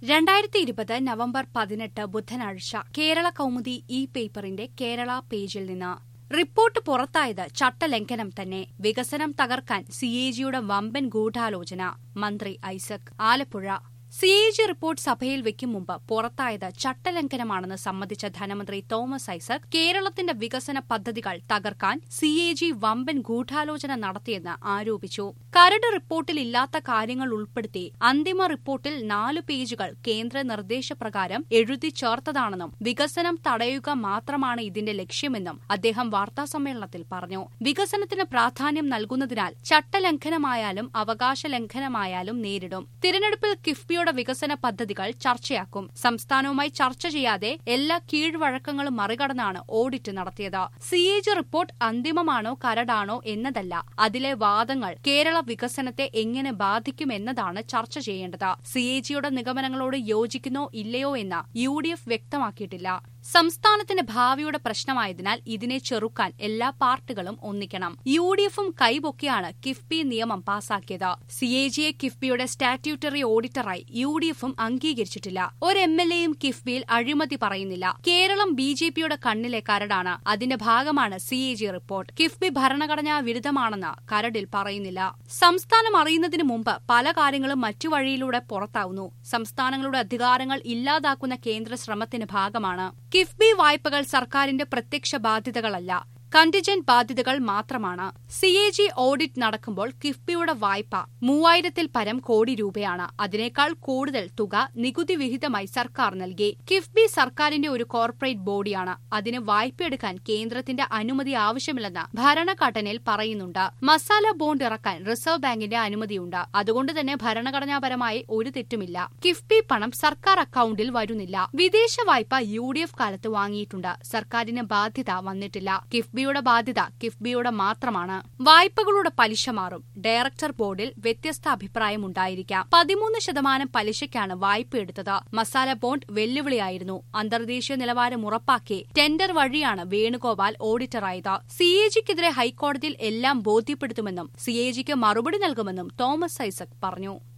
രണ്ടായിരത്തി ഇരുപത് നവംബർ പതിനെട്ട് ബുധനാഴ്ച കേരള കൗമുദി ഇ പേപ്പറിന്റെ കേരള പേജിൽ നിന്ന് റിപ്പോർട്ട് പുറത്തായത് ചട്ടലംഘനം തന്നെ വികസനം തകർക്കാൻ സിഎജിയുടെ വമ്പൻ ഗൂഢാലോചന മന്ത്രി ഐസക് ആലപ്പുഴ സിഎജി റിപ്പോർട്ട് സഭയിൽ വെക്കും മുമ്പ് പുറത്തായത് ചട്ടലംഘനമാണെന്ന് സമ്മതിച്ച ധനമന്ത്രി തോമസ് ഐസക് കേരളത്തിന്റെ വികസന പദ്ധതികൾ തകർക്കാൻ സിഎജി വമ്പൻ ഗൂഢാലോചന നടത്തിയെന്ന് ആരോപിച്ചു കരട് റിപ്പോർട്ടിൽ ഇല്ലാത്ത കാര്യങ്ങൾ ഉൾപ്പെടുത്തി അന്തിമ റിപ്പോർട്ടിൽ നാല് പേജുകൾ കേന്ദ്ര നിർദ്ദേശപ്രകാരം എഴുതി ചേർത്തതാണെന്നും വികസനം തടയുക മാത്രമാണ് ഇതിന്റെ ലക്ഷ്യമെന്നും അദ്ദേഹം വാർത്താസമ്മേളനത്തിൽ പറഞ്ഞു വികസനത്തിന് പ്രാധാന്യം നൽകുന്നതിനാൽ ചട്ടലംഘനമായാലും അവകാശ ലംഘനമായാലും നേരിടും തിരഞ്ഞെടുപ്പിൽ കിഫ്ബിയുടെ വികസന പദ്ധതികൾ ചർച്ചയാക്കും സംസ്ഥാനവുമായി ചർച്ച ചെയ്യാതെ എല്ലാ കീഴ്വഴക്കങ്ങളും മറികടന്നാണ് ഓഡിറ്റ് നടത്തിയത് സിഎജി റിപ്പോർട്ട് അന്തിമമാണോ കരടാണോ എന്നതല്ല അതിലെ വാദങ്ങൾ കേരള വികസനത്തെ എങ്ങനെ ബാധിക്കുമെന്നതാണ് ചർച്ച ചെയ്യേണ്ടത് സിഎജിയുടെ നിഗമനങ്ങളോട് യോജിക്കുന്നോ ഇല്ലയോ എന്ന് യു ഡി എഫ് വ്യക്തമാക്കിയിട്ടില്ല സംസ്ഥാനത്തിന്റെ ഭാവിയുടെ പ്രശ്നമായതിനാൽ ഇതിനെ ചെറുക്കാൻ എല്ലാ പാർട്ടികളും ഒന്നിക്കണം യു ഡി എഫും കൈപൊക്കിയാണ് കിഫ്ബി നിയമം പാസാക്കിയത് സിഎജിയെ കിഫ്ബിയുടെ സ്റ്റാറ്റ്യൂട്ടറി ഓഡിറ്ററായി യു ഡി എഫും അംഗീകരിച്ചിട്ടില്ല ഒരു എം എൽ എയും കിഫ്ബിയിൽ അഴിമതി പറയുന്നില്ല കേരളം ബി ജെ പിയുടെ കണ്ണിലെ കരടാണ് അതിന്റെ ഭാഗമാണ് സിഎജി റിപ്പോർട്ട് കിഫ്ബി ഭരണഘടനാ വിരുദ്ധമാണെന്ന് കരടിൽ പറയുന്നില്ല സംസ്ഥാനം അറിയുന്നതിന് മുമ്പ് പല കാര്യങ്ങളും മറ്റു വഴിയിലൂടെ പുറത്താവുന്നു സംസ്ഥാനങ്ങളുടെ അധികാരങ്ങൾ ഇല്ലാതാക്കുന്ന കേന്ദ്ര ശ്രമത്തിന് ഭാഗമാണ് കിഫ്ബി വായ്പകൾ സർക്കാരിന്റെ പ്രത്യക്ഷ ബാധ്യതകളല്ല കണ്ടിജന്റ് ബാധ്യതകൾ മാത്രമാണ് സിഎജി ഓഡിറ്റ് നടക്കുമ്പോൾ കിഫ്ബിയുടെ വായ്പ മൂവായിരത്തിൽ പരം കോടി രൂപയാണ് അതിനേക്കാൾ കൂടുതൽ തുക നികുതി വിഹിതമായി സർക്കാർ നൽകി കിഫ്ബി സർക്കാരിന്റെ ഒരു കോർപ്പറേറ്റ് ബോഡിയാണ് അതിന് വായ്പയെടുക്കാൻ കേന്ദ്രത്തിന്റെ അനുമതി ആവശ്യമില്ലെന്ന് ഭരണഘടനയിൽ പറയുന്നുണ്ട് മസാല ബോണ്ട് ഇറക്കാൻ റിസർവ് ബാങ്കിന്റെ അനുമതിയുണ്ട് അതുകൊണ്ട് തന്നെ ഭരണഘടനാപരമായി ഒരു തെറ്റുമില്ല കിഫ്ബി പണം സർക്കാർ അക്കൌണ്ടിൽ വരുന്നില്ല വിദേശ വായ്പ യു ഡി എഫ് കാലത്ത് വാങ്ങിയിട്ടുണ്ട് സർക്കാരിന് ബാധ്യത വന്നിട്ടില്ല കിഫ്ബി കിഫ്ബിയുടെ ബാധ്യത കിഫ്ബിയുടെ മാത്രമാണ് വായ്പകളുടെ പലിശ മാറും ഡയറക്ടർ ബോർഡിൽ വ്യത്യസ്ത അഭിപ്രായമുണ്ടായിരിക്കാം പതിമൂന്ന് ശതമാനം പലിശയ്ക്കാണ് വായ്പ എടുത്തത് മസാല ബോണ്ട് വെല്ലുവിളിയായിരുന്നു അന്തർദേശീയ നിലവാരം ഉറപ്പാക്കി ടെൻഡർ വഴിയാണ് വേണുഗോപാൽ ഓഡിറ്ററായത് സിഎജിക്കെതിരെ ഹൈക്കോടതിയിൽ എല്ലാം ബോധ്യപ്പെടുത്തുമെന്നും സിഎജിക്ക് മറുപടി നൽകുമെന്നും തോമസ് ഐസക് പറഞ്ഞു